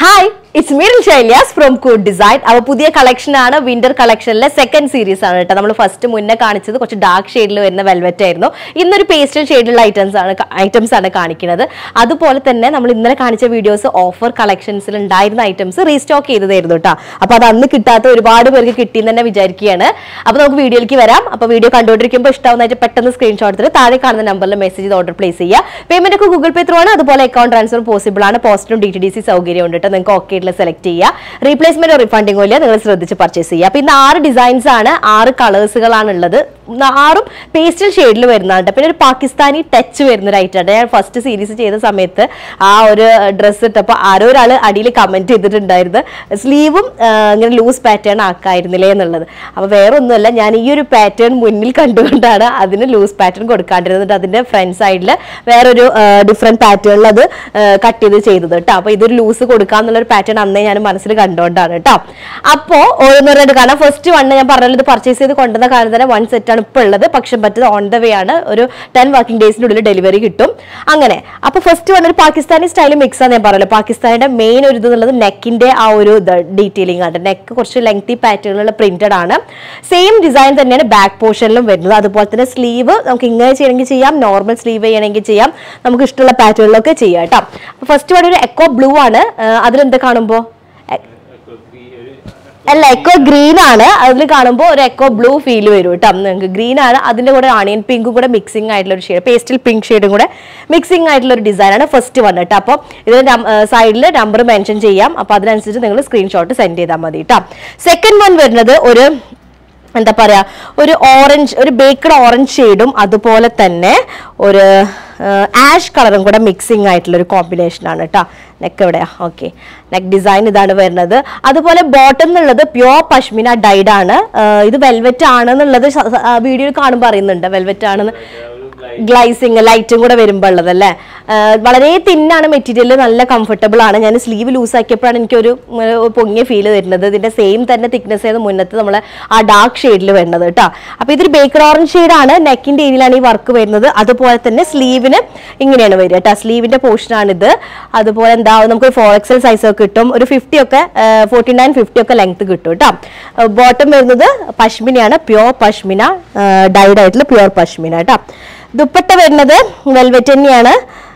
hi it's മീറിൽ ഷൈലിയാസ് from കൂഡ് ഡിസൈൻ അപ്പോൾ പുതിയ കളക്ഷൻ ആണ് വിന്റർ കളക്ഷനിലെ സെക്കൻഡ് സീരീസ് ആണ് കേട്ടോ നമ്മൾ ഫസ്റ്റ് മുന്നേ കാണിച്ചത് കുറച്ച് ഡാർക്ക് ഷെയ്ഡിൽ വരുന്ന വെൽവെറ്റ് ആയിരുന്നു ഇന്നൊരു പേസ്റ്റൽ ഷെയ്ഡിലുള്ള ഐറ്റംസ് ആണ് ഐറ്റംസ് ആണ് കാണിക്കുന്നത് അതുപോലെ തന്നെ നമ്മൾ ഇന്നലെ കാണിച്ച വീഡിയോസ് ഓഫർ കളക്ഷൻസിൽ ഉണ്ടായിരുന്ന ഐറ്റംസ് റീസ്റ്റോക്ക് ചെയ്തതായിരുന്നു കേട്ടോ അപ്പോൾ അത് അന്ന് കിട്ടാത്ത ഒരുപാട് പേർക്ക് കിട്ടിയെന്ന് തന്നെ വിചാരിക്കുകയാണ് അപ്പോൾ നമുക്ക് വീഡിയോയിലേക്ക് വരാം അപ്പോൾ വീഡിയോ കണ്ടുകൊണ്ടിരിക്കുമ്പോൾ ഇഷ്ടമാവുന്നതായിട്ട് പെട്ടെന്ന് സ്ക്രീൻഷോട്ട് എടുത്ത് താഴെ കാണുന്ന നമ്പറിൽ മെസ്സേജ് ചെയ്ത് ഓർഡർ പ്ലേസ് ചെയ്യുക പേയ്മെന്റ് ഒക്കെ ഗൂഗിൾ പേ ത്രൂ ആണ് അതുപോലെ അക്കൗണ്ട് ട്രാൻസ്ഫർ പോസിബിൾ ആണ് പോസ്റ്റിനും ഡി ടി ഡി സി സൗകര്യം ഉണ്ട് കേട്ടോ നിങ്ങൾക്ക് ഓക്കെ ആയിട്ടുള്ള സെലക്ട് ചെയ്യുക റീപ്ലേസ്മെന്റ് റീഫണ്ടിങ്ങോ ഇല്ല നിങ്ങൾ ശ്രദ്ധിച്ച് പർച്ചേസ് ചെയ്യുക അപ്പൊ ഇന്ന് ആറ് ഡിസൈൻസ് ആണ് ആറ് കളേഴ്സുകളാണ് ഉള്ളത് ഇന്ന് ആറും പേസ്റ്റൽ ഷെയ്ഡിൽ വരുന്നതാണ് പിന്നെ ഒരു പാകിസ്ഥാനി ടച്ച് വരുന്ന ഒരു ഐറ്റം ഞാൻ ഫസ്റ്റ് സീരീസ് ചെയ്ത സമയത്ത് ആ ഒരു ഡ്രസ്സ് ഇട്ടപ്പോൾ ആരോ ഒരാൾ അടിയിൽ കമന്റ് ചെയ്തിട്ടുണ്ടായിരുന്നു സ്ലീവും ഇങ്ങനെ ലൂസ് പാറ്റേൺ ആക്കായിരുന്നില്ലേ എന്നുള്ളത് അപ്പൊ വേറെ ഒന്നുമല്ല ഞാൻ ഈ ഒരു പാറ്റേൺ മുന്നിൽ കണ്ടുകൊണ്ടാണ് അതിന് ലൂസ് പാറ്റേൺ കൊടുക്കാണ്ടിരുന്നത് അതിന്റെ ഫ്രണ്ട് സൈഡിൽ വേറൊരു ഡിഫറെന്റ് പാറ്റേണിൽ അത് കട്ട് ചെയ്ത് ചെയ്തത് കേട്ടോ അപ്പൊ ഇതൊരു ലൂസ് കൊടുക്കാന്നുള്ള ഒരു പാറ്റേൺ അന്നേ ഞാൻ മനസ്സിൽ കണ്ടുകൊണ്ടാണ് കേട്ടോ അപ്പോ ഓരോന്നോരോട്ട് കാണാം ഫസ്റ്റ് വണ്ണ് ഞാൻ പറഞ്ഞല്ലോ ഇത് പർച്ചേസ് ചെയ്ത് കൊണ്ടുവന്ന കാലം തന്നെ വൺ സെറ്റ് ആണ് ഇപ്പോൾ ഉള്ളത് പക്ഷെ പറ്റത് ഓൺ ദ വേ ആണ് ഒരു ടെൻ വർക്കിംഗ് ഡേയ്സിനുള്ളിൽ ഡെലിവറി കിട്ടും അങ്ങനെ അപ്പൊ ഫസ്റ്റ് വൺ ഒരു പാകിസ്ഥാനി സ്റ്റൈൽ മിക്സ് ആണ് ഞാൻ പറഞ്ഞല്ലോ പാകിസ്ഥാനിയുടെ മെയിൻ ഒരു ഇത് എന്നുള്ളത് നെക്കിന്റെ ആ ഒരു ഡീറ്റെയിലിംഗ് ആണ് നെക്ക് കുറച്ച് ലെങ്തി പാറ്റേണിലുള്ള പ്രിന്റഡ് ആണ് സെയിം ഡിസൈൻ തന്നെയാണ് ബാക്ക് പോർഷനിലും വരുന്നത് അതുപോലെ തന്നെ സ്ലീവ് നമുക്ക് ഇങ്ങനെ ചെയ്യണമെങ്കിൽ ചെയ്യാം നോർമൽ സ്ലീവ് ചെയ്യണമെങ്കിൽ ചെയ്യാം നമുക്ക് ഇഷ്ടമുള്ള പാറ്റേണിലൊക്കെ ചെയ്യാം കേട്ടോ ഫസ്റ്റ് വൺ ഒരു എക്കോ ബ്ലൂ ആണ് അതിലെന്താ കാണുമ്പോ അല്ല എക്കോ ഗ്രീൻ ആണ് അതിൽ കാണുമ്പോൾ ഒരു എക്കോ ബ്ലൂ ഫീൽ വരും കേട്ടോ നിങ്ങൾക്ക് ഗ്രീൻ ആണ് അതിന്റെ കൂടെ ആണിയൻ പിങ്കും കൂടെ മിക്സിംഗ് ആയിട്ടുള്ള ഒരു ഷെയ്ഡ് പേസ്റ്റൽ പിങ്ക് ഷെയ്ഡും കൂടെ മിക്സിംഗ് ആയിട്ടുള്ള ഒരു ഡിസൈൻ ആണ് ഫസ്റ്റ് വൺ കേട്ടോ അപ്പോൾ ഇതിന്റെ സൈഡിൽ നമ്പർ മെൻഷൻ ചെയ്യാം അപ്പോൾ അതിനനുസരിച്ച് നിങ്ങൾ സ്ക്രീൻഷോട്ട് സെൻഡ് ചെയ്താൽ മതി കേട്ടോ സെക്കൻഡ് വൺ വരുന്നത് ഒരു എന്താ പറയാ ഒരു ഓറഞ്ച് ഒരു ബേക്കഡ് ഓറഞ്ച് ഷെയ്ഡും അതുപോലെ തന്നെ ഒരു ആഷ് കളറും കൂടെ മിക്സിംഗ് ആയിട്ടുള്ള ഒരു കോമ്പിനേഷൻ ആണ് കേട്ടോ നെക്ക് എവിടെയാ ഓക്കെ നെക്ക് ഡിസൈൻ ഇതാണ് വരുന്നത് അതുപോലെ ബോട്ടം എന്നുള്ളത് പ്യോർ പഷ്മിന ഡൈഡ് ആണ് ഇത് വെൽവെറ്റ് ആണെന്നുള്ളത് വീഡിയോയിൽ കാണുമ്പോൾ അറിയുന്നുണ്ട് വെൽവെറ്റ് ആണെന്ന് ഗ്ലൈസിങ് ലൈറ്റും കൂടെ വരുമ്പോൾ ഉള്ളത് അല്ലേ വളരെ തിന്നാണ് മെറ്റീരിയൽ നല്ല കംഫർട്ടബിൾ ആണ് ഞാൻ സ്ലീവ് ലൂസ് ആക്കിയപ്പോഴാണ് എനിക്കൊരു പൊങ്ങിയ ഫീൽ വരുന്നത് ഇതിന്റെ സെയിം തന്നെ തിക്നെസ് ചെയ്ത് മുന്നത്ത് നമ്മൾ ആ ഡാർക്ക് ഷെയ്ഡിൽ വരുന്നത് കേട്ടോ അപ്പൊ ഇതൊരു ബേക്കർ ഓറഞ്ച് ഷെയ്ഡാണ് നെക്കിന്റെ ഏരിയയിലാണ് ഈ വർക്ക് വരുന്നത് അതുപോലെ തന്നെ സ്ലീവിന് ഇങ്ങനെയാണ് വരിക കേട്ടോ സ്ലീവിന്റെ പോർഷൻ ആണിത് അതുപോലെ എന്താ നമുക്ക് ഫോർ എക്സൽ സൈസ് ഒക്കെ കിട്ടും ഒരു ഫിഫ്റ്റി ഒക്കെ ഫോർട്ടി നയൻ ഫിഫ്റ്റി ഒക്കെ ലെങ്ത് കിട്ടും കേട്ടോ ബോട്ടം വരുന്നത് പഷ്മിനയാണ് പ്യോർ പഷ്മിന ഡൈഡ് ആയിട്ടുള്ള പ്യോർ പഷ്മിന കേട്ടോ ദുപ്പട്ട വരുന്നത് വെൽവെറ്റ് തന്നെയാണ്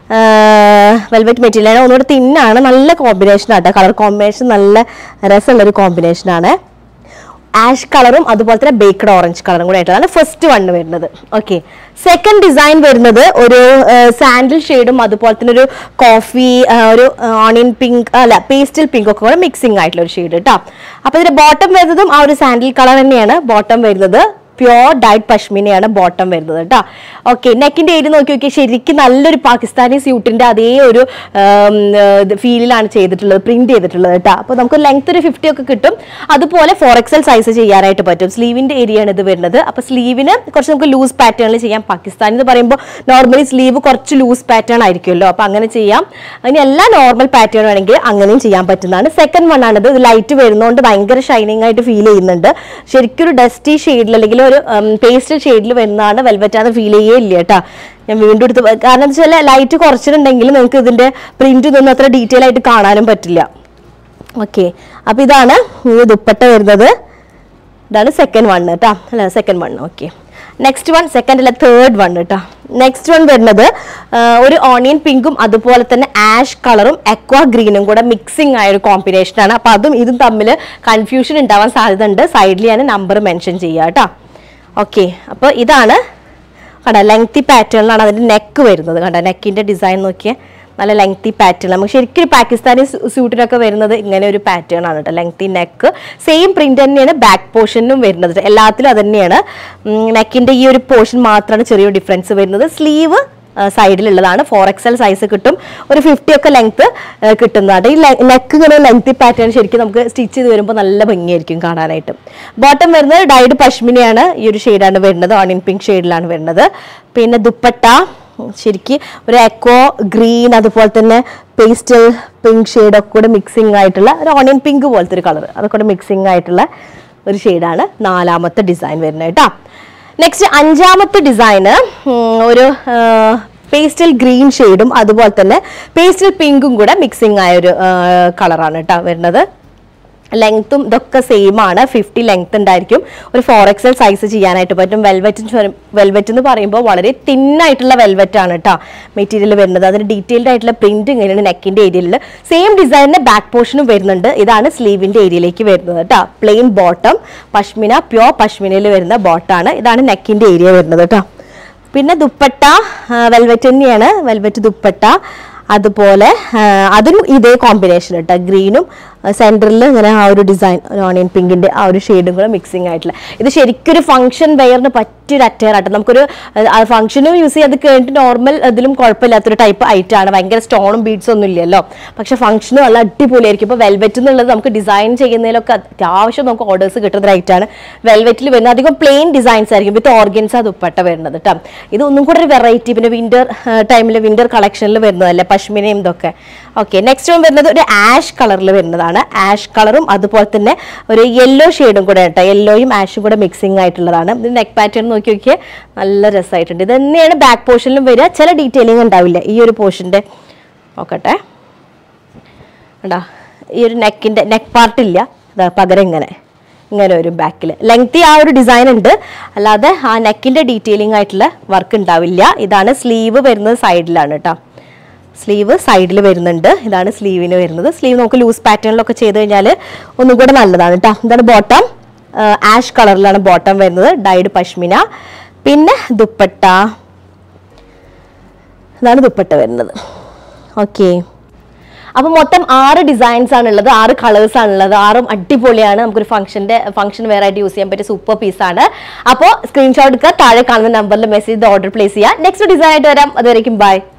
വെൽവെറ്റ് മെറ്റീരിയലാണ് ഒന്നുകൂടെ തിന്നാണ് നല്ല കോമ്പിനേഷൻ ആട്ടോ കളർ കോമ്പിനേഷൻ നല്ല രസമുള്ള ഒരു കോമ്പിനേഷൻ ആണ് ആഷ് കളറും അതുപോലെ തന്നെ ബേക്കഡ് ഓറഞ്ച് കളറും കൂടെ ആയിട്ടാണ് ഫസ്റ്റ് വണ്ണ് വരുന്നത് ഓക്കെ സെക്കൻഡ് ഡിസൈൻ വരുന്നത് ഒരു സാൻഡിൽ ഷെയ്ഡും അതുപോലെ തന്നെ ഒരു കോഫി ഒരു ഓണിയൻ പിങ്ക് അല്ല പേസ്റ്റൽ പിങ്ക് ഒക്കെ കൂടെ മിക്സിംഗ് ആയിട്ടുള്ള ഒരു ഷെയ്ഡ് കേട്ടോ അപ്പൊ ഇതിന്റെ ബോട്ടം വരുന്നതും ആ ഒരു സാൻഡിൽ കളർ തന്നെയാണ് ബോട്ടം വരുന്നത് പ്യോർ ഡൈറ്റ് പഷ്മിനയാണ് ബോട്ടം വരുന്നത് കേട്ടോ ഓക്കെ നെക്കിന്റെ ഏരിയ നോക്കി നോക്കി ശരിക്കും നല്ലൊരു പാകിസ്ഥാനി സ്യൂട്ടിന്റെ അതേ ഒരു ഫീലിലാണ് ചെയ്തിട്ടുള്ളത് പ്രിന്റ് ചെയ്തിട്ടുള്ളത് കേട്ടോ അപ്പോൾ നമുക്ക് ലെങ്ത് ഒരു ഫിഫ്റ്റി ഒക്കെ കിട്ടും അതുപോലെ ഫോർ എക്സൽ സൈസ് ചെയ്യാനായിട്ട് പറ്റും സ്ലീവിന്റെ ഏരിയ ആണ് ഇത് വരുന്നത് അപ്പോൾ സ്ലീവിന് കുറച്ച് നമുക്ക് ലൂസ് പാറ്റേണിൽ ചെയ്യാം പാകിസ്ഥാനി എന്ന് പറയുമ്പോൾ നോർമലി സ്ലീവ് കുറച്ച് ലൂസ് പാറ്റേൺ ആയിരിക്കുമല്ലോ അപ്പോൾ അങ്ങനെ ചെയ്യാം അതിന് എല്ലാ നോർമൽ പാറ്റേൺ വേണമെങ്കിൽ അങ്ങനെയും ചെയ്യാൻ പറ്റുന്നതാണ് സെക്കൻഡ് വൺ ആണിത് ഇത് ലൈറ്റ് വരുന്നതുകൊണ്ട് ഭയങ്കര ഷൈനിങ് ആയിട്ട് ഫീൽ ചെയ്യുന്നുണ്ട് ശരിക്കും ഒരു ഡസ്റ്റി ഷെയ്ഡിൽ അല്ലെങ്കിൽ ഒരു പേസ്റ്റൽ ഷെയ്ഡിൽ വരുന്നതാണ് വെൽവെറ്റാന്ന് ഫീൽ ചെയ്യേ ഇല്ല കേട്ടോ ഞാൻ വീണ്ടും എടുത്ത് കാരണം എന്താ വെച്ചാൽ ലൈറ്റ് കുറച്ചിട്ടുണ്ടെങ്കിൽ നിങ്ങൾക്ക് ഇതിന്റെ പ്രിന്റ് ഇതൊന്നും അത്ര ഡീറ്റെയിൽ ആയിട്ട് കാണാനും പറ്റില്ല ഓക്കെ അപ്പൊ ഇതാണ് ഈ ദുപ്പട്ട വരുന്നത് ഇതാണ് സെക്കൻഡ് വൺ കേട്ടോ അല്ല second one okay next one second അല്ല തേർഡ് വൺ കേട്ടോ നെക്സ്റ്റ് വൺ വരുന്നത് ഒരു ഓണിയൻ പിങ്കും അതുപോലെ തന്നെ ആഷ് കളറും എക്വാ ഗ്രീനും കൂടെ മിക്സിംഗ് ആയ ഒരു കോമ്പിനേഷൻ ആണ് അപ്പൊ അതും ഇതും തമ്മിൽ കൺഫ്യൂഷൻ ഉണ്ടാവാൻ സാധ്യത ഉണ്ട് സൈഡിൽ ഞാൻ നമ്പർ മെൻഷൻ ചെയ്യാം കേട്ടോ ഓക്കെ അപ്പോൾ ഇതാണ് കണ്ട ലെങ്തി പാറ്റേണിലാണ് അതിന്റെ നെക്ക് വരുന്നത് കണ്ട നെക്കിന്റെ ഡിസൈൻ നോക്കിയാൽ നല്ല ലെങ്തി പാറ്റേൺ നമുക്ക് ശരിക്കും ഒരു പാകിസ്ഥാനി സ്യൂട്ടിനൊക്കെ വരുന്നത് ഇങ്ങനെ ഒരു പാറ്റേൺ ആണ് കേട്ടോ ലെങ്തി നെക്ക് സെയിം പ്രിന്റ് തന്നെയാണ് ബാക്ക് പോർഷനും വരുന്നത് എല്ലാത്തിലും അത് തന്നെയാണ് നെക്കിന്റെ ഈ ഒരു പോർഷൻ മാത്രമാണ് ചെറിയൊരു ഡിഫറൻസ് വരുന്നത് സ്ലീവ് സൈഡിലുള്ളതാണ് ഫോർ എക്സൽ സൈസ് കിട്ടും ഒരു ഫിഫ്റ്റി ഒക്കെ ലെങ്ത് കിട്ടുന്നതാണ് ഈ നെക്ക് ഇങ്ങനെ ലെങ്തി പാറ്റേൺ ശരിക്കും നമുക്ക് സ്റ്റിച്ച് ചെയ്ത് വരുമ്പോൾ നല്ല ഭംഗിയായിരിക്കും കാണാനായിട്ട് ബോട്ടം വരുന്നത് ഡൈഡ് പഷ്മിനിയാണ് ഈ ഒരു ഷെയ്ഡാണ് വരുന്നത് ഓണിയൻ പിങ്ക് ഷെയ്ഡിലാണ് വരുന്നത് പിന്നെ ദുപ്പട്ട ശരിക്ക് ഒരു എക്കോ ഗ്രീൻ അതുപോലെ തന്നെ പേസ്റ്റൽ പിങ്ക് ഷെയ്ഡൊക്കെ കൂടെ മിക്സിംഗ് ആയിട്ടുള്ള ഒരു ഓണിയൻ പിങ്ക് പോലത്തെ ഒരു കളർ അതൊക്കെ കൂടെ മിക്സിംഗ് ആയിട്ടുള്ള ഒരു ഷെയ്ഡാണ് നാലാമത്തെ ഡിസൈൻ വരുന്നത് കേട്ടോ നെക്സ്റ്റ് അഞ്ചാമത്തെ ഡിസൈന് ഒരു പേസ്റ്റൽ ഗ്രീൻ ഷെയ്ഡും അതുപോലെ തന്നെ പേസ്റ്റൽ പിങ്കും കൂടെ മിക്സിംഗ് ആയ ഒരു കളറാണ് കേട്ടോ വരുന്നത് ലെങ്ത്തും ഇതൊക്കെ സെയിം ആണ് ഫിഫ്റ്റി ലെങ്ത് ഉണ്ടായിരിക്കും ഒരു ഫോർ എക്സൽ സൈസ് ചെയ്യാനായിട്ട് പറ്റും വെൽവെറ്റ് വെൽവെറ്റ് എന്ന് പറയുമ്പോൾ വളരെ തിന്നായിട്ടുള്ള വെൽവെറ്റ് ആണ് കേട്ടോ മെറ്റീരിയൽ വരുന്നത് അതിന് ഡീറ്റെയിൽഡ് ആയിട്ടുള്ള പ്രിന്റ് ഇങ്ങനെയാണ് നെക്കിന്റെ ഏരിയയിൽ സെയിം ഡിസൈനിന്റെ ബാക്ക് പോർഷനും വരുന്നുണ്ട് ഇതാണ് സ്ലീവിന്റെ ഏരിയയിലേക്ക് വരുന്നത് കേട്ടോ പ്ലെയിൻ ബോട്ടം പഷ്മിന പ്യോർ പഷ്മിനയിൽ വരുന്ന ബോട്ടാണ് ഇതാണ് നെക്കിന്റെ ഏരിയ വരുന്നത് കേട്ടോ പിന്നെ ദുപ്പട്ട വെൽവെറ്റ് തന്നെയാണ് വെൽവെറ്റ് ദുപ്പട്ട അതുപോലെ ആ, അതിനും ഇതേ കോമ്പിനേഷൻ കേട്ടോ ഗ്രീനും സെൻറ്ററിൽ ഇങ്ങനെ ആ ഒരു ഡിസൈൻ ഒരു ഓണിയൻ പിങ്കിന്റെ ആ ഒരു ഷെയ്ഡും കൂടെ മിക്സിംഗ് ആയിട്ടുള്ള ഇത് ശരിക്കും ഒരു ഫംഗ്ഷൻ വെയറിന് പറ്റിയൊരു അറ്റയർ ആട്ടോ നമുക്കൊരു ഫംഗ്ഷനും യൂസ് ചെയ്യാൻ അത് കഴിഞ്ഞിട്ട് നോർമൽ ഇതിലും കുഴപ്പമില്ലാത്തൊരു ടൈപ്പ് ഐറ്റം ആണ് ഭയങ്കര സ്റ്റോണും ബീഡ്സും ഒന്നും ഇല്ലല്ലോ പക്ഷെ ഫംഗ്ഷനും നല്ല അടിപൊളിയായിരിക്കും ഇപ്പോൾ വെൽവെറ്റ് എന്നുള്ളത് നമുക്ക് ഡിസൈൻ ചെയ്യുന്നതിലൊക്കെ അത്യാവശ്യം നമുക്ക് ഓർഡേഴ്സ് കിട്ടുന്ന ഐറ്റാണ് വെൽവെറ്റിൽ വരുന്നത് അധികം പ്ലെയിൻ ഡിസൈൻസ് ആയിരിക്കും വിത്ത് ഓർഗൻസ് ദുപ്പട്ട വരുന്നത് കേട്ടോ ഇത് ഒന്നും കൂടെ ഒരു വെറൈറ്റി പിന്നെ വിന്റർ ടൈമിൽ വിന്റർ കളക്ഷനിൽ വരുന്നതല്ലേ പശ്മിനയും ഇതൊക്കെ ഓക്കെ നെക്സ്റ്റ് വൺ വരുന്നത് ഒരു ആഷ് കളറിൽ വരുന്നതാണ് ആഷ് കളറും അതുപോലെ തന്നെ ഒരു യെല്ലോ ഷെയ്ഡും കൂടെ കേട്ടോ യെല്ലോയും ആഷും കൂടെ മിക്സിംഗ് ആയിട്ടുള്ളതാണ് ഇത് നെക്ക് പാറ്റേൺ നോക്കി നോക്കിയാൽ നല്ല രസമായിട്ടുണ്ട് ഇത് തന്നെയാണ് ബാക്ക് പോർഷനിലും വരിക ചില ഡീറ്റെയിലിംഗ് ഉണ്ടാവില്ല ഈ ഒരു പോർഷൻ്റെ നോക്കട്ടെ കണ്ടാ ഈ ഒരു നെക്കിൻ്റെ നെക്ക് പാർട്ടില്ല ഇതാ പകരം ഇങ്ങനെ ഇങ്ങനെ ഒരു ബാക്കിൽ ലെങ്തി ആ ഒരു ഡിസൈൻ ഉണ്ട് അല്ലാതെ ആ നെക്കിൻ്റെ ഡീറ്റെയിലിംഗ് ആയിട്ടുള്ള വർക്ക് ഉണ്ടാവില്ല ഇതാണ് സ്ലീവ് വരുന്നത് സൈഡിലാണ് കേട്ടോ സ്ലീവ് സൈഡിൽ വരുന്നുണ്ട് ഇതാണ് സ്ലീവിന് വരുന്നത് സ്ലീവ് നമുക്ക് ലൂസ് പാറ്റേണിലൊക്കെ ചെയ്ത് കഴിഞ്ഞാൽ ഒന്നും കൂടെ നല്ലതാണ് കേട്ടോ ഇതാണ് ബോട്ടം ആഷ് കളറിലാണ് ബോട്ടം വരുന്നത് ഡൈഡ് പഷ്മിന പിന്നെ ദുപ്പട്ട ഇതാണ് ദുപ്പട്ട വരുന്നത് ഓക്കെ അപ്പൊ മൊത്തം ആറ് ഡിസൈൻസ് ആണ് ഉള്ളത് ആറ് കളേഴ്സ് ആണ് ഉള്ളത് ആറും അടിപൊളിയാണ് നമുക്കൊരു ഫംഗ്ഷന്റെ ഫംഗ്ഷൻ വെയർ ആയിട്ട് യൂസ് ചെയ്യാൻ പറ്റിയ സൂപ്പർ പീസ് ആണ് അപ്പോൾ സ്ക്രീൻഷോട്ട് എടുക്കുക താഴെ കാണുന്ന നമ്പറിൽ മെസ്സേജ് ഓർഡർ പ്ലേസ് ചെയ്യുക നെക്സ്റ്റ് ഡിസൈൻ ആയിട്ട് വരാം അതുവരേക്കും ബൈ